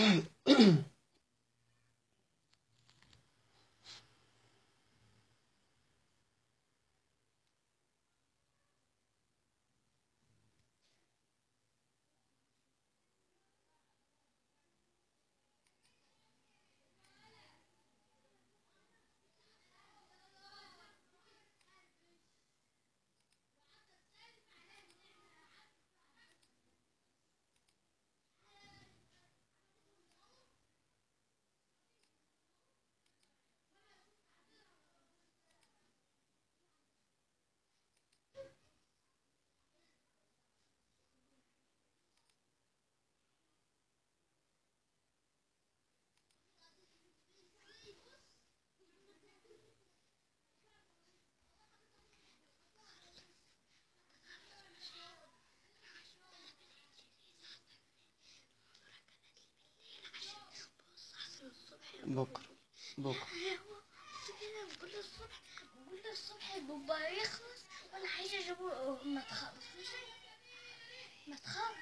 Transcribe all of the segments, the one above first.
بكرة بكرة كل الصبح كل الصبح بابا يخلص ولا حاجة جابوا ما تخلص ما تخلص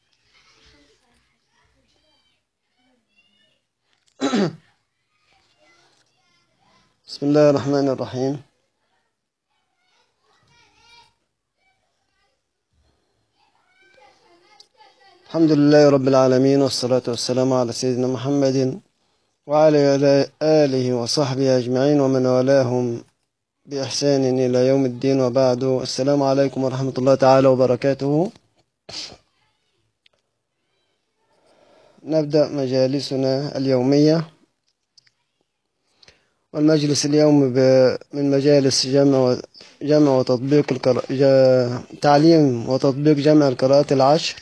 بسم الله الرحمن الرحيم الحمد لله رب العالمين والصلاة والسلام على سيدنا محمد وعلى آله وصحبه أجمعين ومن والاهم بإحسان إلى يوم الدين وبعد السلام عليكم ورحمة الله تعالى وبركاته نبدأ مجالسنا اليومية والمجلس اليوم ب- من مجالس جمع و- جمع وتطبيق القراء... جا- تعليم وتطبيق جمع القراءات العشر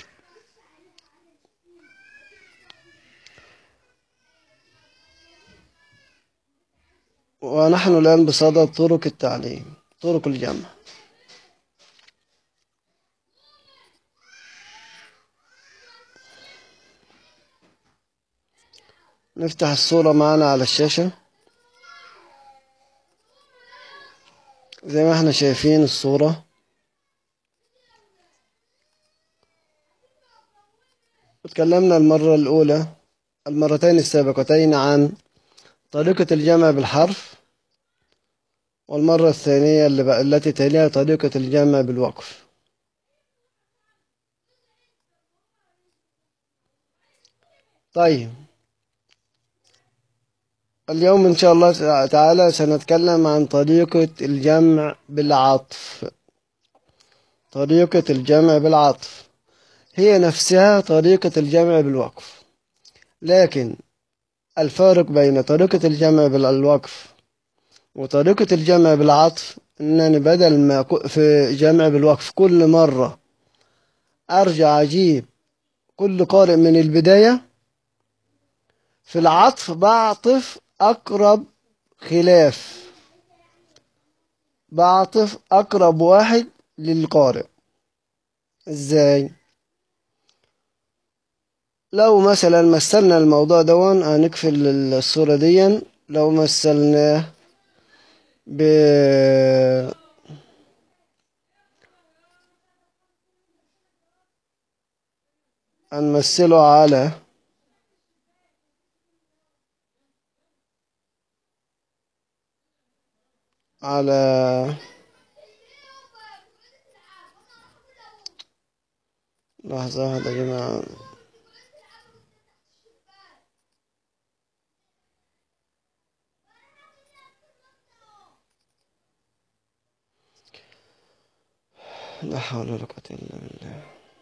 ونحن الآن بصدد طرق التعليم طرق الجمع نفتح الصورة معنا على الشاشة زي ما احنا شايفين الصورة اتكلمنا المرة الأولى المرتين السابقتين عن طريقة الجمع بالحرف والمرة الثانية اللي بقى التي تليها طريقة الجمع بالوقف طيب اليوم إن شاء الله تعالى سنتكلم عن طريقة الجمع بالعطف طريقة الجمع بالعطف هي نفسها طريقة الجمع بالوقف لكن الفارق بين طريقة الجمع بالوقف وطريقة الجمع بالعطف إنني بدل ما ك- في جمع بالوقف كل مرة أرجع أجيب كل قارئ من البداية في العطف بعطف أقرب خلاف بعطف أقرب واحد للقارئ إزاي؟ لو مثلا مثلنا الموضوع دون هنقفل الصورة دي لو مثلناه ب هنمثله على على لحظة واحدة يا جماعة لا حول ولا قوة إلا بالله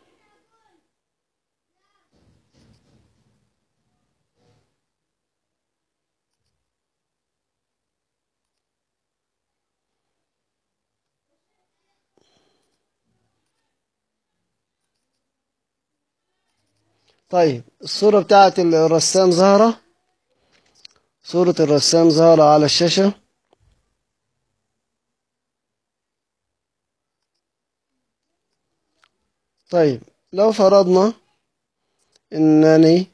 طيب الصورة بتاعت الرسام ظاهرة صورة الرسام ظاهرة على الشاشة طيب لو فرضنا انني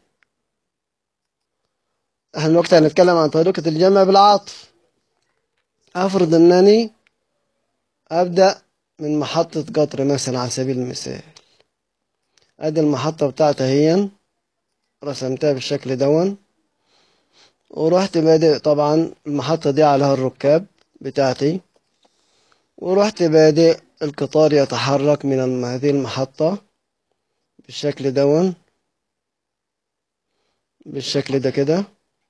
احنا الوقت هنتكلم عن طريقة الجمع بالعطف افرض انني ابدأ من محطة قطر مثلا على سبيل المثال ادي المحطة بتاعتي هي رسمتها بالشكل دون ورحت بادئ طبعا المحطة دي عليها الركاب بتاعتي ورحت بادئ القطار يتحرك من الم- هذه المحطة بالشكل دون بالشكل ده كده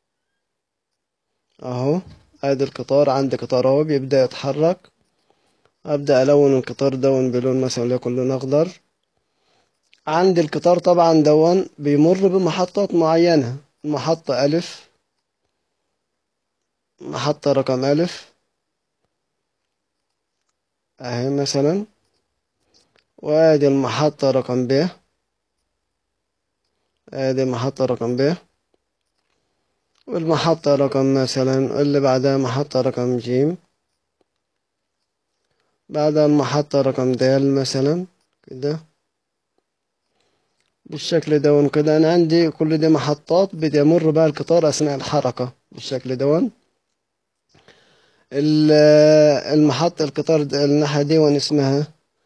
اهو ادي القطار عندي قطار اهو بيبدأ يتحرك ابدأ الون القطار دون بلون مثلا وليكن لون اخضر عندي القطار طبعا دون بيمر بمحطات معينة محطة ألف محطة رقم ألف أهي مثلا وادي المحطة رقم ب ادي محطة رقم ب والمحطة رقم مثلا اللي بعدها محطة رقم ج بعدها المحطة رقم د مثلا كده بالشكل دون كده أنا عندي كل دي محطات بيمر بها القطار أثناء الحركة بالشكل دون ال- المحطة القطار د- الناحية دي وان اسمها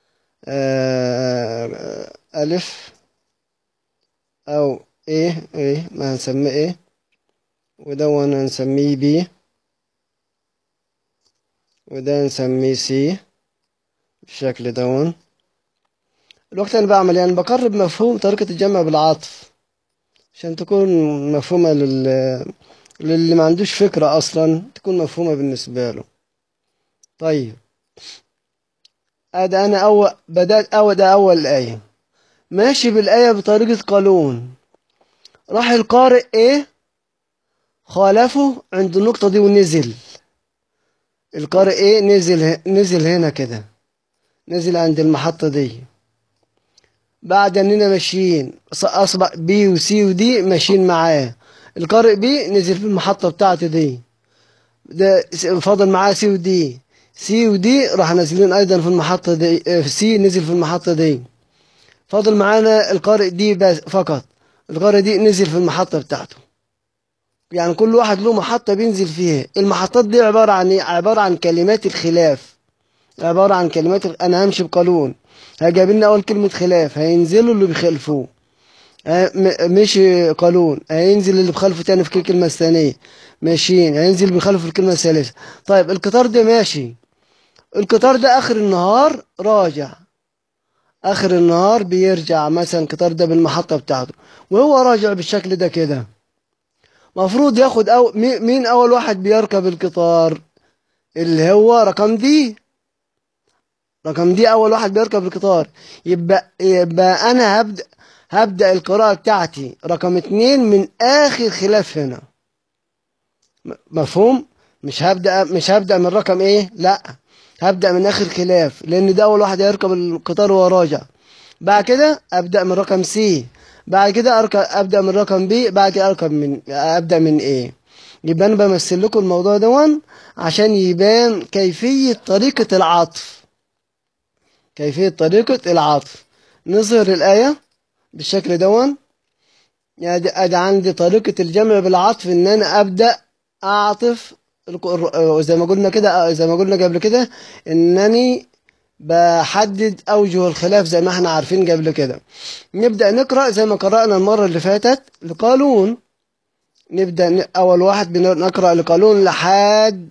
آه، ألف أو إيه إيه ما هنسميه إيه ودون هنسميه بي وده نسميه سي بالشكل دون الوقت أنا بعمل يعني بقرب مفهوم طريقة الجمع بالعطف عشان تكون مفهومة لل للي ما عندوش فكرة أصلا تكون مفهومة بالنسبة له طيب ادي انا اول بدات اول ده اول ايه ماشي بالايه بطريقه قانون راح القارئ ايه خالفه عند النقطه دي ونزل القارئ ايه نزل ه- نزل هنا كده نزل عند المحطه دي بعد اننا ماشيين أص- اصبح بي وسي ودي ماشيين معاه القارئ بي نزل في المحطه بتاعته دي ده س- فاضل معاه سي ودي سي ودي راح نازلين ايضا في المحطه دي آه، سي نزل في المحطه دي فاضل معانا القارئ دي بس فقط القارئ دي نزل في المحطه بتاعته يعني كل واحد له محطه بينزل فيها المحطات دي عباره عن ايه عباره عن كلمات الخلاف عباره عن كلمات ال- انا همشي بقانون هجاب لنا اول كلمه خلاف هينزلوا اللي بيخالفوه ه- م- مشي قانون هينزل اللي بخالفه تاني في الكلمة الثانية ماشيين هينزل بيخالفه في الكلمة الثالثة طيب القطار ده ماشي القطار ده آخر النهار راجع آخر النهار بيرجع مثلا القطار ده بالمحطة بتاعته وهو راجع بالشكل ده كده مفروض ياخد أو مي- مين أول واحد بيركب القطار اللي هو رقم دي رقم دي أول واحد بيركب القطار يبقى يبقى أنا هبدأ هبدأ القراءة بتاعتي رقم اتنين من آخر خلاف هنا م- مفهوم مش هبدأ مش هبدأ من رقم ايه لا هبدأ من آخر خلاف لأن ده أول واحد هيركب القطار وهو راجع بعد كده أبدأ من رقم سي بعد كده أركب أبدأ من رقم بي بعد كده أركب من أبدأ من ايه يبقى أنا بمثل لكم الموضوع دون عشان يبان كيفية طريقة العطف كيفية طريقة العطف نظهر الآية بالشكل دون يعني دي- ادي عندي طريقة الجمع بالعطف ان انا ابدأ اعطف الق- الر- زي ما قلنا كده زي ما قلنا قبل كده انني بحدد اوجه الخلاف زي ما احنا عارفين قبل كده نبدأ نقرأ زي ما قرأنا المرة اللي فاتت لقانون نبدأ ن- اول واحد بنقرأ لقانون لحد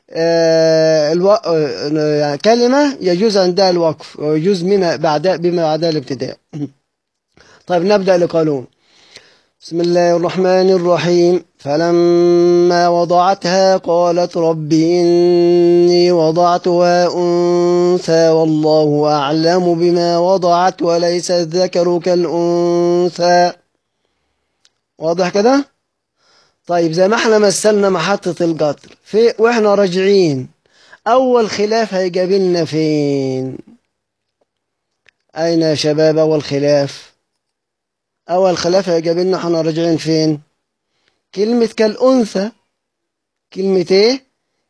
آه، الو... آه، يعني كلمة يجوز عندها الوقف ويجوز منها بعدها بما بعدها الابتداء طيب نبدأ لقانون بسم الله الرحمن الرحيم فلما وضعتها قالت رب إني وضعتها أنثى والله أعلم بما وضعت وليس الذكر كالأنثى واضح كده طيب زي ما احنا مثلنا محطة القطر في واحنا راجعين أول خلاف هيقابلنا فين أين يا شباب أول خلاف أول خلاف هيقابلنا احنا راجعين فين كلمة كالأنثى كلمة ايه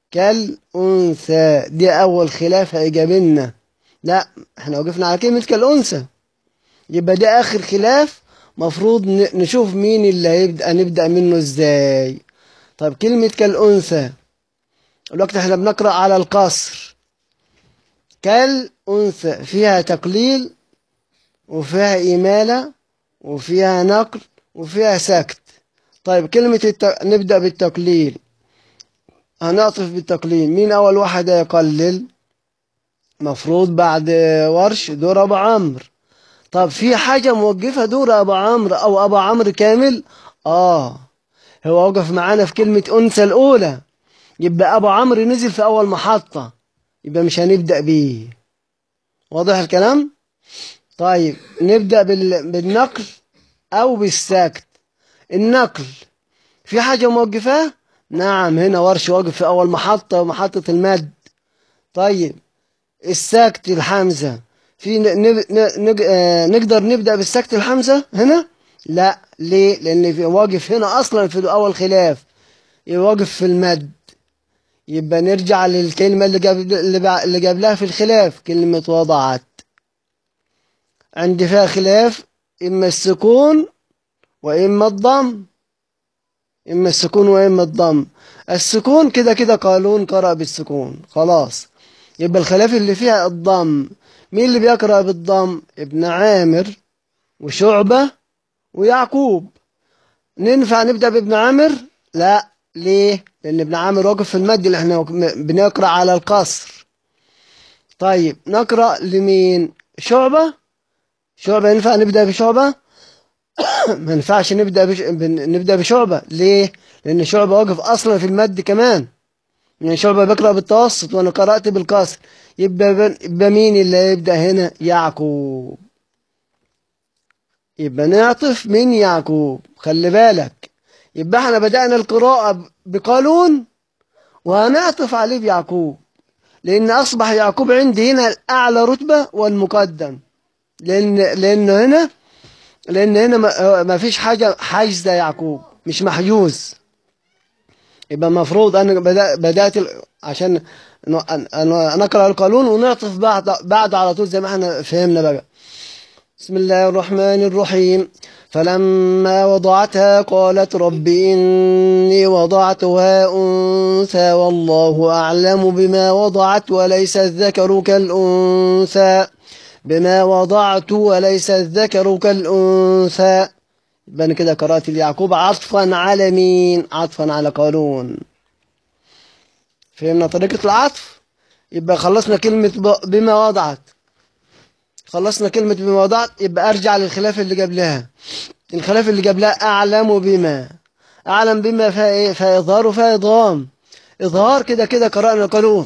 كالأنثى دي أول خلاف هيقابلنا لا احنا وقفنا على كلمة كالأنثى يبقى ده آخر خلاف مفروض ن- نشوف مين اللي هيبدأ نبدأ منه ازاي طيب كلمة كالأنثى الوقت احنا بنقرأ على القصر كالأنثى فيها تقليل وفيها إمالة وفيها نقل وفيها سكت طيب كلمة الت... نبدأ بالتقليل هنعطف بالتقليل مين أول واحد يقلل مفروض بعد ورش دور أبو عمرو طب في حاجة موقفة دور أبو عمرو أو أبو عمرو كامل آه هو وقف معانا في كلمة أنثى الأولى يبقى أبو عمرو نزل في أول محطة يبقى مش هنبدأ بيه واضح الكلام طيب نبدأ بال... بالنقل أو بالسكت النقل في حاجة موقفاه نعم هنا ورش واقف في أول محطة محطة المد طيب السكت الحمزة في ن... ن... ن... آه، نقدر نبدأ بالسكت الحمزة هنا لا ليه لأن في واقف هنا أصلا في أول خلاف واقف في المد يبقى نرجع للكلمة اللي قبل اللي, بع... اللي قبلها في الخلاف كلمة وضعت عندي فيها خلاف إما السكون وإما الضم إما السكون وإما الضم السكون كده كده قالون قرأ بالسكون خلاص يبقى الخلاف اللي فيها الضم مين اللي بيقرأ بالضم ابن عامر وشعبة ويعقوب ننفع نبدأ بابن عامر لا ليه لأن ابن عامر واقف في المد اللي احنا بنقرأ على القصر طيب نقرأ لمين شعبة شعبة ينفع نبدأ بشعبة ما ينفعش نبدأ بش... بن- نبدأ بشعبة ليه لأن شعبة واقف أصلا في المد كمان يعني شعبة بيقرأ بالتوسط وأنا قرأت بالكسر يبقى بن- يبقى مين اللي يبدأ هنا يعقوب يبقى نعطف من يعقوب خلي بالك يبقى احنا بدأنا القراءة ب- بقالون وهنعطف عليه بيعقوب لأن أصبح يعقوب عندي هنا الأعلى رتبة والمقدم لأن لأنه هنا لأن هنا ما- ما فيش حاجة حاجزة يعقوب مش محجوز يبقى المفروض أنا بدأ بدأت ال- عشان ن- أن- أن- نقرأ القانون ونعطف بعد بعد على طول زي ما احنا فهمنا بقى بسم الله الرحمن الرحيم فلما وضعتها قالت رب إني وضعتها أنثى والله أعلم بما وضعت وليس الذكر كالأنثى بما وضعت وليس الذكر كالأنثى يبقى أنا كده قرأت ليعقوب عطفا على مين عطفا على قانون فهمنا طريقة العطف يبقى خلصنا كلمة ب- بما وضعت خلصنا كلمة بما وضعت يبقى أرجع للخلاف اللي قبلها الخلاف اللي قبلها أعلم بما أعلم بما فيها إيه فيها إظهار وفيها إضغام إظهار كده كده قرأنا القانون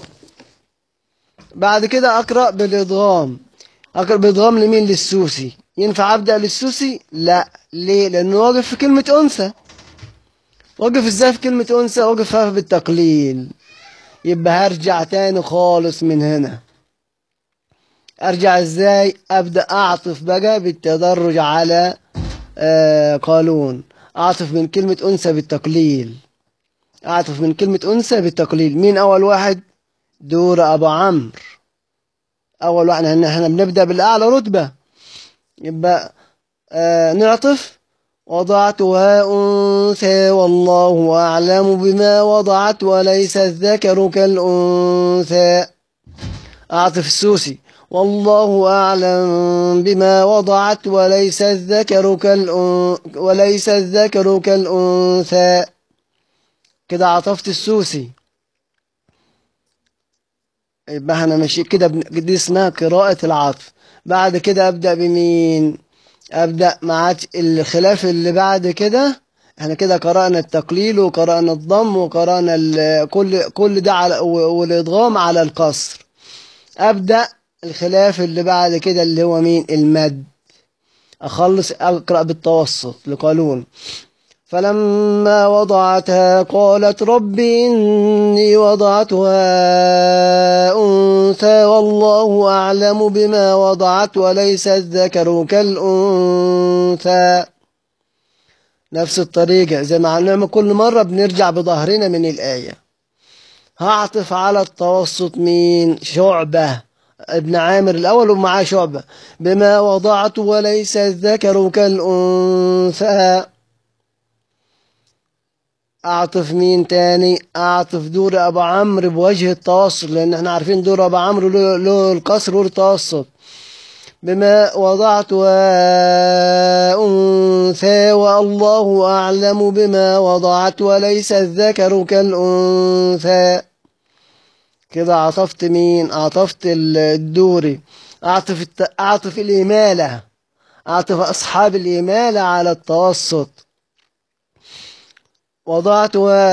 بعد كده أقرأ بالإضغام أقرأ بإضغام لمين للسوسي ينفع أبدأ للسوسي لا ليه لأنه واقف في كلمة أنثى واقف إزاي في كلمة أنثى واقف فيها بالتقليل يبقى هرجع تاني خالص من هنا ارجع ازاي ابدا اعطف بقى بالتدرج على آه قانون اعطف من كلمه انثى بالتقليل اعطف من كلمه انثى بالتقليل مين اول واحد دور ابو عمرو اول واحد احنا احنا بنبدا بالاعلى رتبه يبقى آه نعطف وضعتها أنثى والله أعلم بما وضعت وليس الذكر كالأنثى أعطف السوسي والله أعلم بما وضعت وليس الذكر كالأن... وليس الذكر كالأنثى كده عطفت السوسي يبقى احنا ماشي كده بن... دي اسمها قراءة العطف بعد كده أبدأ بمين أبدأ مع الخلاف اللي بعد كده احنا كده قرأنا التقليل وقرأنا الضم وقرأنا ال... كل كل ده على والإدغام على القصر أبدأ الخلاف اللي بعد كده اللي هو مين المد أخلص أقرأ بالتوسط لقالون فلما وضعتها قالت رب إني وضعتها أنثى والله أعلم بما وضعت وليس الذكر كالأنثى نفس الطريقة زي ما عملنا كل مرة بنرجع بظهرنا من الآية هعطف على التوسط مين شعبة ابن عامر الأول ومعاه شعبة بما وضعت وليس الذكر كالأنثى أعطف مين تاني أعطف دور أبو عمرو بوجه التوسط لأن احنا عارفين دور أبو عمرو له, له القصر والتوسط بما وضعتها أنثى والله أعلم بما وضعت وليس الذكر كالأنثى كده عطفت مين عطفت الدوري أعطف, الت... أعطف الإمالة أعطف أصحاب الإمالة على التوسط وضعتها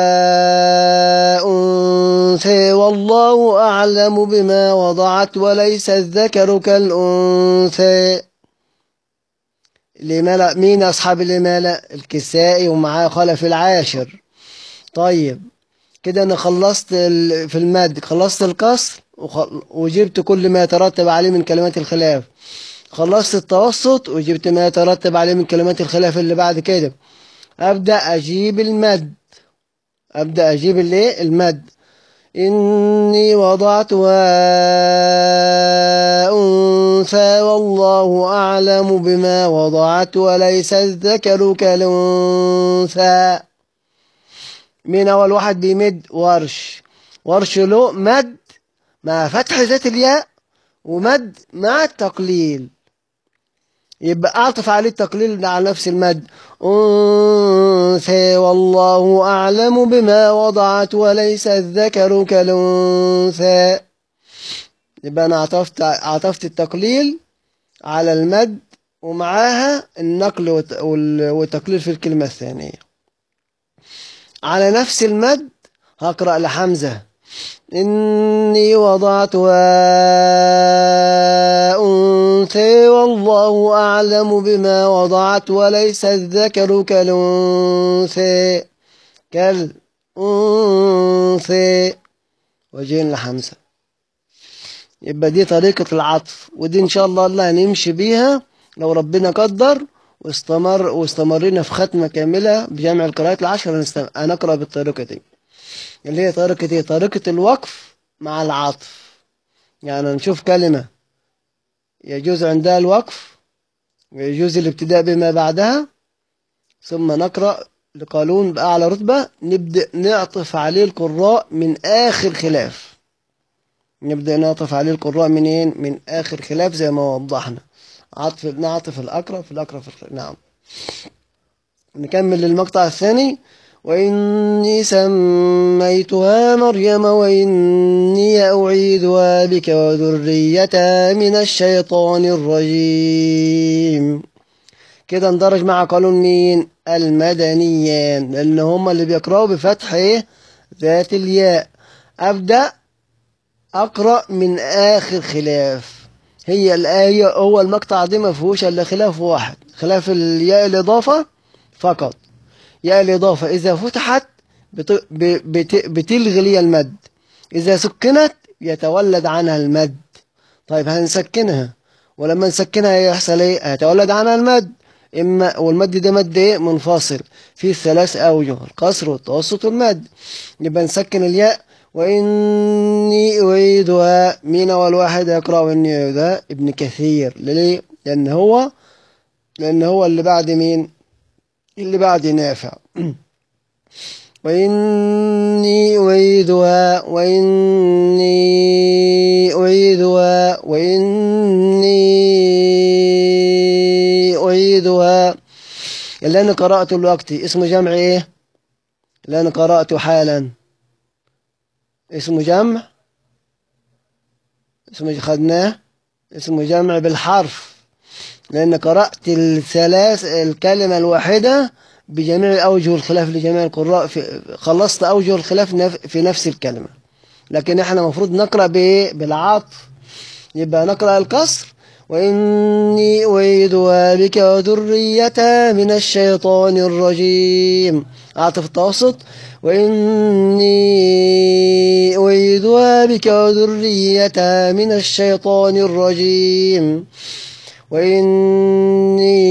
أنثى والله أعلم بما وضعت وليس الذكر كالأنثى الإمالة مين أصحاب الإمالة الكسائي ومعاه خلف العاشر طيب كده أنا خلصت ال- في المد خلصت الكسر وخ- وجبت كل ما يترتب عليه من كلمات الخلاف خلصت التوسط وجبت ما يترتب عليه من كلمات الخلاف اللي بعد كده أبدأ أجيب المد أبدأ أجيب الإيه المد إني وضعتها أنثى والله أعلم بما وضعت وليس الذكر كالأنثى مين أول واحد بيمد ورش ورش له مد مع فتح ذات الياء ومد مع التقليل يبقى أعطف عليه التقليل على نفس المد أنثى والله أعلم بما وضعت وليس الذكر كالأنثى يبقى أنا عطفت عطفت التقليل على المد ومعاها النقل والت- وال- والتقليل في الكلمة الثانية على نفس المد هقرأ لحمزة إني وضعتها أنثى والله أعلم بما وضعت وليس الذكر كالأنثى كالأنثى وجين لحمزة يبقى دي طريقة العطف ودي إن شاء الله الله هنمشي بيها لو ربنا قدر واستمر واستمرينا في ختمة كاملة بجمع القراءات العشر هنست- هنقرأ بالطريقة دي اللي هي طريقة ايه؟ طريقة الوقف مع العطف يعني نشوف كلمة يجوز عندها الوقف ويجوز الابتداء بما بعدها ثم نقرأ لقانون بأعلى رتبة نبدأ نعطف عليه القراء من آخر خلاف نبدأ نعطف عليه القراء منين؟ من آخر خلاف زي ما وضحنا عطف نعطف الأقرب في الأقرب في الخلاف. نعم نكمل المقطع الثاني وإني سميتها مريم وإني أعيدها بك وذريتها من الشيطان الرجيم كده اندرج مع قانون مين المدنيان لأن هم اللي بيقرأوا بفتح إيه؟ ذات الياء أبدأ أقرأ من آخر خلاف هي الآية هو المقطع دي ما فيهوش إلا خلاف واحد خلاف الياء الإضافة فقط ياء الإضافة إذا فتحت بت... ب... بت... بتلغي لي المد إذا سكنت يتولد عنها المد طيب هنسكنها ولما نسكنها يحصل إيه؟ هيتولد عنها المد إما والمد ده مد إيه؟ منفصل فيه ثلاث أوجه القصر والتوسط والمد يبقى نسكن الياء وإني أعيدها مين أول واحد يقرأ وإني أعيدها ابن كثير ليه؟ لأن هو لأن هو اللي بعد مين؟ اللي بعد نافع وإني أعيدها وإني أعيدها وإني أعيدها اللي أنا قرأته دلوقتي اسمه جمع إيه؟ اللي أنا قرأته حالا اسمه جمع اسمه خدناه اسمه جمع بالحرف لأن قرأت الثلاث الكلمة الواحدة بجميع أوجه الخلاف لجميع القراء في خلصت أوجه الخلاف نف- في نفس الكلمة لكن احنا المفروض نقرأ بإيه؟ بالعطف يبقى نقرأ الكسر وإني أعيدها بك وذريتها من الشيطان الرجيم أعطف التوسط وإني أعيدها بك وذريتها من الشيطان الرجيم وإني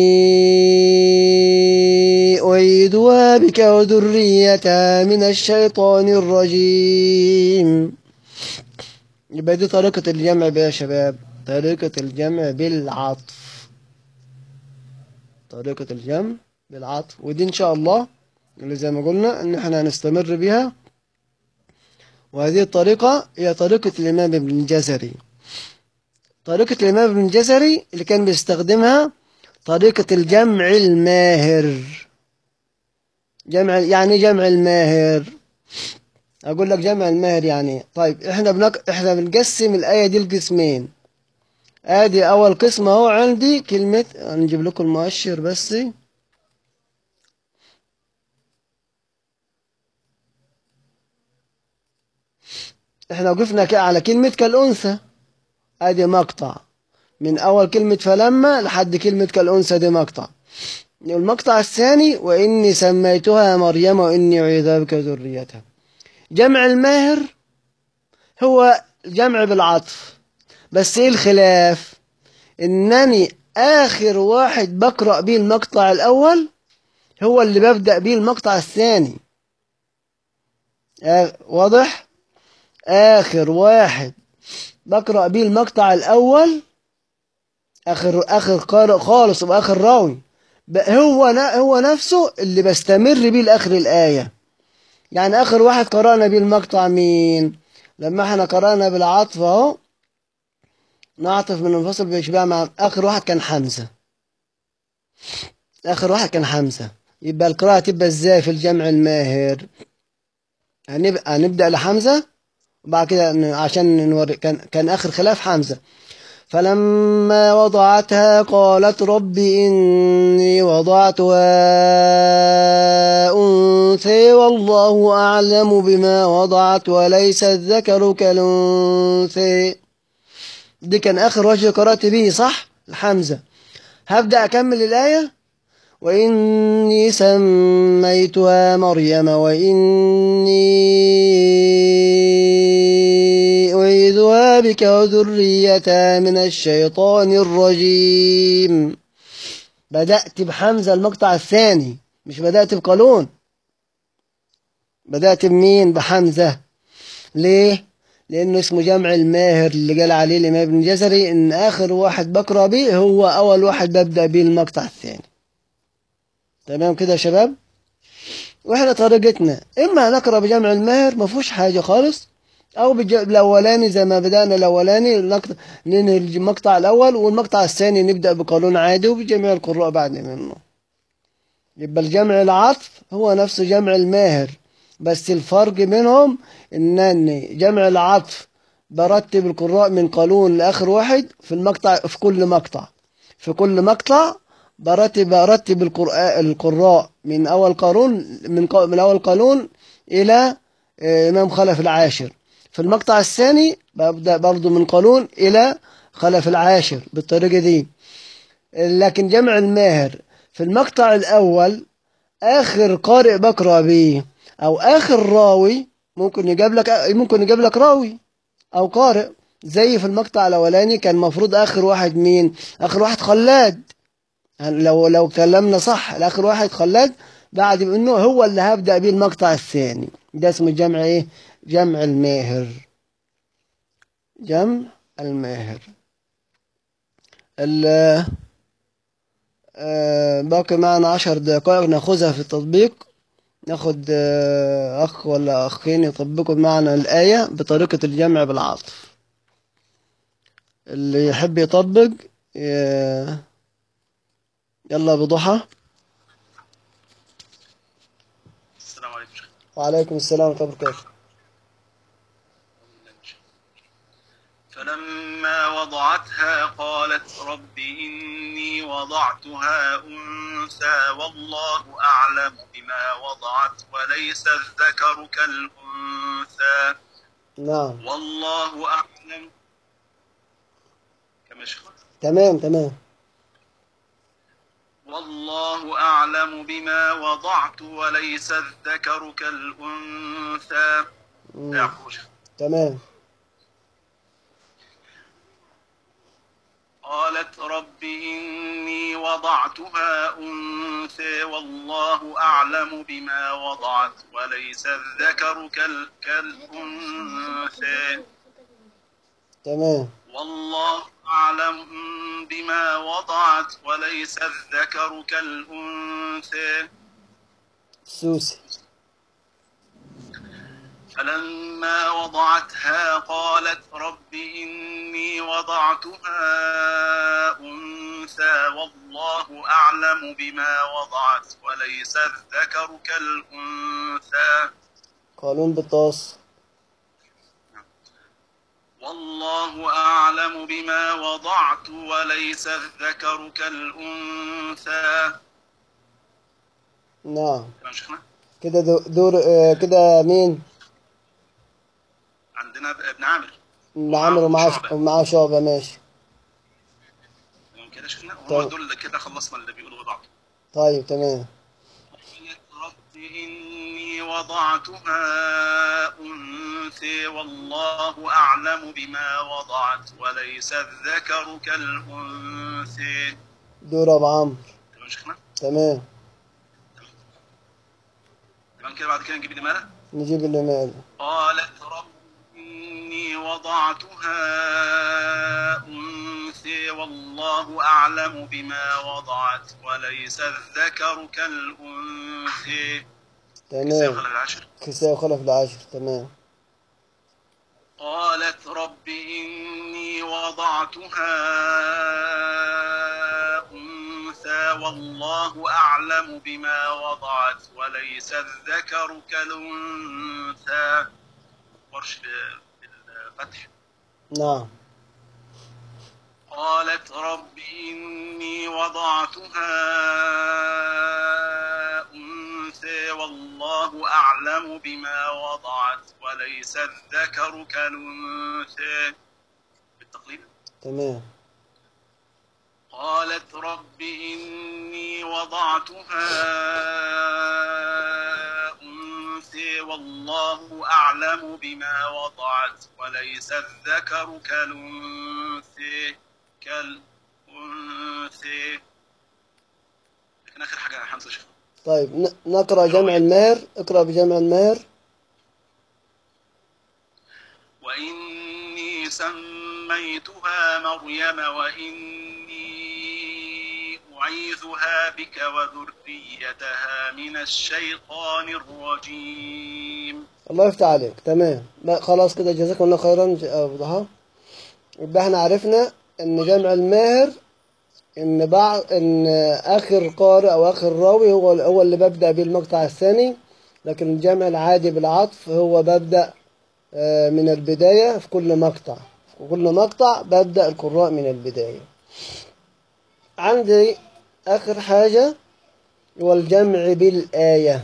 أعيدها بك وذريتها من الشيطان الرجيم يبقى دي طريقة الجمع بقى يا شباب طريقة الجمع بالعطف طريقة الجمع بالعطف ودي إن شاء الله اللي زي ما قلنا إن إحنا هنستمر بها وهذه الطريقة هي طريقة الإمام ابن الجزري طريقة الإمام ابن الجزري اللي كان بيستخدمها طريقة الجمع الماهر جمع يعني إيه جمع الماهر أقول لك جمع الماهر يعني إيه؟ طيب إحنا بنق... إحنا بنقسم الآية دي لقسمين ادي اول قسم اهو عندي كلمة نجيب لكم المؤشر بس احنا وقفنا ك- على كلمة كالأنثى ادي مقطع من اول كلمة فلما لحد كلمة كالأنثى دي مقطع المقطع الثاني وإني سميتها مريم وإني أعيذها بك ذريتها جمع الماهر هو جمع بالعطف بس ايه الخلاف انني اخر واحد بقرأ بيه المقطع الاول هو اللي ببدأ بيه المقطع الثاني آه واضح اخر واحد بقرأ بيه المقطع الاول اخر اخر قارئ خالص واخر راوي ب- هو ن- هو نفسه اللي بستمر بيه لاخر الايه يعني اخر واحد قرأنا بيه المقطع مين لما احنا قرأنا بالعطف اهو نعطف من منفصل بيشبع مع آخر واحد كان حمزة آخر واحد كان حمزة يبقى القراءة تبقى ازاي في الجمع الماهر هنب- هنبدأ لحمزة وبعد كده ن- عشان نوري كان كان آخر خلاف حمزة فلما وضعتها قالت رب إني وضعتها أنثى والله أعلم بما وضعت وليس الذكر كالأنثى دي كان آخر وجه قرأت به صح الحمزة هبدأ أكمل الآية وإني سميتها مريم وإني أعيذها بك وذريتها من الشيطان الرجيم بدأت بحمزة المقطع الثاني مش بدأت بقانون بدأت بمين بحمزة ليه لأنه اسمه جمع الماهر اللي قال عليه الإمام ابن الجزري إن آخر واحد بقرأ به هو أول واحد ببدأ به المقطع الثاني تمام كده يا شباب وإحنا طريقتنا إما نقرأ بجمع الماهر ما فيهوش حاجة خالص أو بالج- بالأولاني زي ما بدأنا الأولاني نقط- ننهي المقطع الأول والمقطع الثاني نبدأ بقانون عادي وبجميع القراء بعد منه يبقى الجمع العطف هو نفسه جمع الماهر بس الفرق بينهم انني جمع العطف برتب القراء من قانون لاخر واحد في المقطع في كل مقطع في كل مقطع برتب برتب القراء القراء من اول قانون من ق- من اول قانون الى آه، امام خلف العاشر في المقطع الثاني ببدا برضو من قانون الى خلف العاشر بالطريقه دي لكن جمع الماهر في المقطع الأول آخر قارئ بقرأ بيه أو آخر راوي ممكن يجيب لك ممكن يجيب لك راوي أو قارئ زي في المقطع الأولاني كان المفروض آخر واحد مين؟ آخر واحد خلاد لو لو كلمنا صح الآخر واحد خلاد بعد إنه هو اللي هبدأ بيه المقطع الثاني ده اسمه جمع إيه؟ جمع الماهر جمع الماهر ال آه، باقي معنا عشر دقائق ناخذها في التطبيق ناخد آه، أخ ولا أخين يطبقوا معنا الآية بطريقة الجمع بالعطف اللي يحب يطبق ي- يلا بضحى السلام عليكم شيخ وعليكم السلام ورحمة الله وبركاته فلما وضعتها قالت رب إني وضعتها أنثى والله أعلم بما وضعت وليس الذكر كالأنثى نعم والله أعلم كما شيخ تمام تمام والله أعلم بما وضعت وليس الذكر كالأنثى مم. يعقوب شيخ. تمام قالت رب إني وضعتها أنثى والله أعلم بما وضعت وليس الذكر كال... كالأنثى تمام والله أعلم بما وضعت وليس الذكر كالأنثى سوسي فلما وضعتها قالت رب إني وضعتها أنثى والله أعلم بما وضعت وليس الذكر كالأنثى قانون بالطاس والله أعلم بما وضعت وليس الذكر كالأنثى نعم تمام شيخنا كده دو- دور آه، كده مين عندنا ابن عامر ابن عمرو ومعاه شعبة. ومعاه شعبة ماشي تمام كده شيخنا طيب. وهو دول كده خلصنا اللي بيقولوا وضعته طيب تمام قالت رب إني وضعتها أنثى والله أعلم بما وضعت وليس الذكر كالأنثى دور أبو عمرو تمام شيخنا تمام تمام كده بعد كده نجيب الإمالة نجيب اللي ماله قالت رب إني وضعتها أنثى والله أعلم بما وضعت وليس الذكر كالأنثى تمام سيخلق العشر كساء وخلف العشر تمام قالت رب إني وضعتها أنثى والله أعلم بما وضعت وليس الذكر كالأنثى ورش بالفتح نعم قالت رب إني وضعتها أنثى والله أعلم بما وضعت وليس الذكر كالأنثى بالتقليد تمام قالت رب إني وضعتها أنثى والله أعلم بما وضعت وليس الذكر كالأنثى كالأنثى لكن آخر حاجة يا حمزة شيخ طيب ن- نقرأ جمع المهر اقرأ بجمع المهر وإني سميتها مريم وإني أعيذها بك وذريتها من الشيطان الرجيم الله يفتح عليك تمام لا خلاص كده جزاكم الله خيرا ج- أوضحها يبقى احنا عرفنا ان جمع الماهر ان بعض ان اخر قارئ او اخر راوي هو هو اللي ببدا بيه المقطع الثاني لكن الجمع العادي بالعطف هو ببدا آه، من البدايه في كل مقطع في كل مقطع ببدا القراء من البدايه عندي اخر حاجه هو الجمع بالايه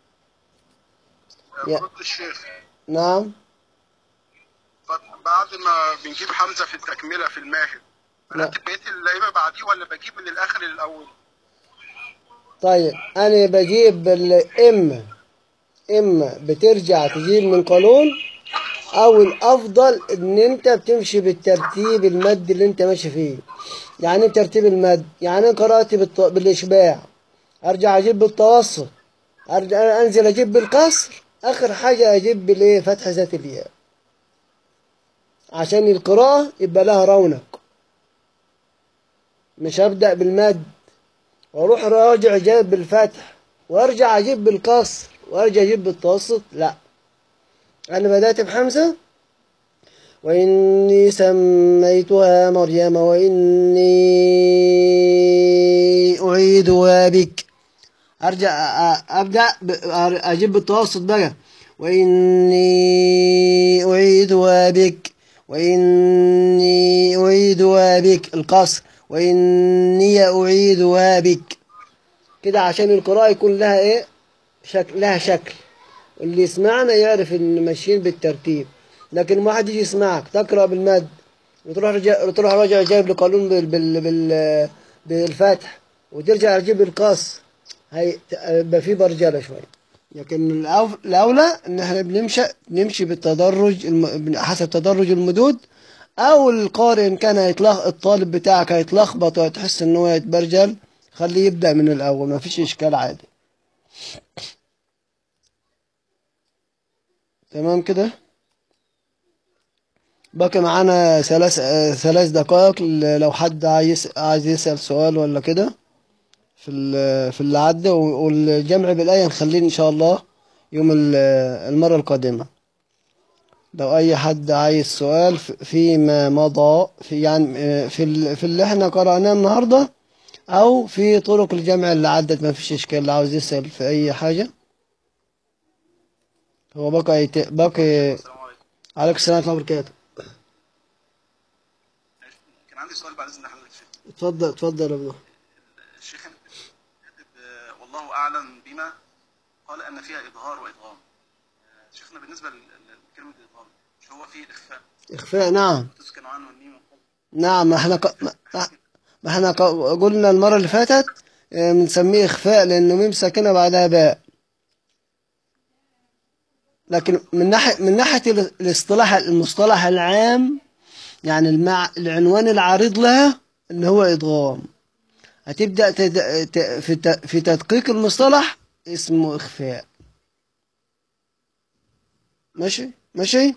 يا- رد الشيخ نعم طب بعد ما بنجيب حمزه في التكمله في الماهر لا. برتب بقيه اللعيبه بعديه ولا بجيب من الاخر للاول؟ طيب انا بجيب ال- اما اما بترجع تجيب من قانون او الافضل ان انت بتمشي بالترتيب المد اللي انت ماشي فيه يعني إيه بترتيب المد يعني أنا قرات بالط- بالاشباع ارجع اجيب بالتوسط ارجع انزل اجيب بالقصر اخر حاجه اجيب بالايه فتح ذات الياء عشان القراءه يبقى لها رونق مش هبدا بالمد واروح راجع جايب بالفتح وارجع اجيب بالقصر وارجع اجيب بالتوسط لا انا بدات بحمزه واني سميتها مريم واني اعيدها بك ارجع أ- أ- ابدا ب- أر- اجيب بالتوسط بقى واني اعيدها بك واني اعيدها بك القصر واني اعيدها بك كده عشان القراءة يكون لها ايه شكل لها شكل اللي يسمعنا يعرف ان ماشيين بالترتيب لكن ما حد يجي يسمعك تقرا بالمد وتروح رجع تروح راجع جايب القانون بال بال بال بالفتح وترجع تجيب القص هي يبقى في برجله شويه لكن الأف- الاولى ان احنا بنمشي نمشي بالتدرج الم... حسب تدرج المدود او القارئ ان كان هيتلخ... الطالب بتاعك هيتلخبط وهتحس ان هو يتبرجل خليه يبدا من الاول ما فيش اشكال عادي تمام كده باقي معانا ثلاث آه، ثلاث دقائق ل- لو حد عايز عايز يسأل سؤال ولا كده في ال- في اللي عدى و- والجمع بالآية نخليه إن شاء الله يوم ال- المرة القادمة لو أي حد عايز سؤال في- فيما مضى في يعني آه، في ال- في اللي احنا قرأناه النهاردة أو في طرق الجمع اللي عدت ما فيش إشكال اللي عاوز يسأل في أي حاجة هو بقى يت... بقى السلام عليكم عليك السلام ورحمة الله وبركاته كان عندي سؤال بعد اذن حضرتك الشيخ اتفضل اتفضل يا ابني الشيخ كاتب آه، والله اعلم بما قال ان فيها اظهار وادغام آه، شيخنا بالنسبه ل- ل- لكلمه الادغام مش هو فيه الاخفاء إخفاء نعم تسكن عنه الميم والقاف نعم ما احنا ق... ما ما احنا ق... قلنا المرة اللي فاتت آه، بنسميه إخفاء لأنه ميم ساكنة بعدها باء لكن من ناحية من ناحية ال- الاصطلاح المصطلح العام يعني المع... العنوان العريض لها إن هو إدغام هتبدأ تد... ت... في ت... في تدقيق المصطلح اسمه إخفاء ماشي ماشي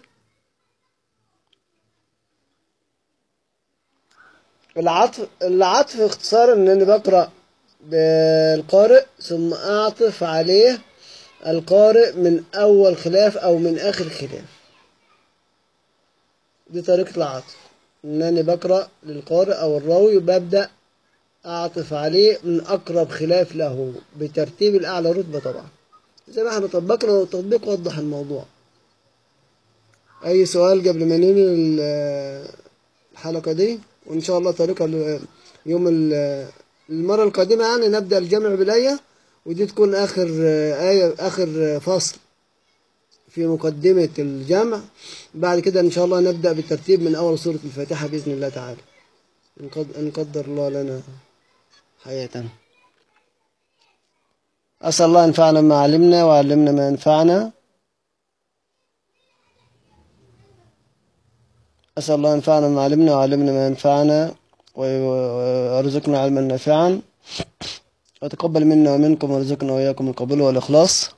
العطف العطف اختصار ان انا بقرا بالقارئ ثم اعطف عليه القارئ من اول خلاف او من اخر خلاف دي طريقة العطف ان انا بقرا للقارئ او الراوي وببدا اعطف عليه من اقرب خلاف له بترتيب الاعلى رتبة طبعا زي ما احنا طبقنا والتطبيق وضح الموضوع اي سؤال قبل ما ننهي ال- الحلقة دي وإن شاء الله طريقة ال- يوم ال- المرة القادمة يعني نبدأ الجمع بالآية ودي تكون آخر آية آخر فصل في مقدمة الجمع بعد كده إن شاء الله نبدأ بالترتيب من أول سورة الفاتحة بإذن الله تعالى إن قد- إن قدر الله لنا حياة أسأل الله ينفعنا ما علمنا وعلمنا ما ينفعنا أسأل الله ينفعنا بما علمنا وعلمنا ما ينفعنا ويرزقنا علما نافعا وتقبل منا ومنكم وارزقنا وإياكم القبول والإخلاص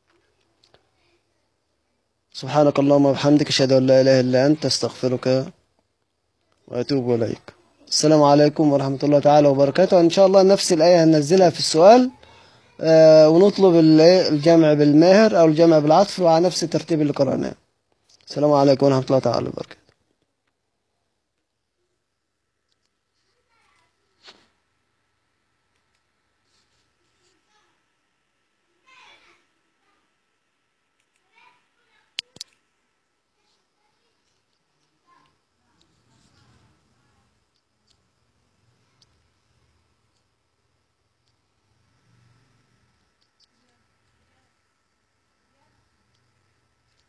سبحانك اللهم وبحمدك أشهد أن لا إله إلا أنت أستغفرك وأتوب إليك السلام عليكم ورحمة الله تعالى وبركاته إن شاء الله نفس الآية هننزلها في السؤال آه، ونطلب ال- الجمع بالماهر أو الجمع بالعطف وعلى نفس الترتيب اللي قرأناه السلام عليكم ورحمة الله تعالى وبركاته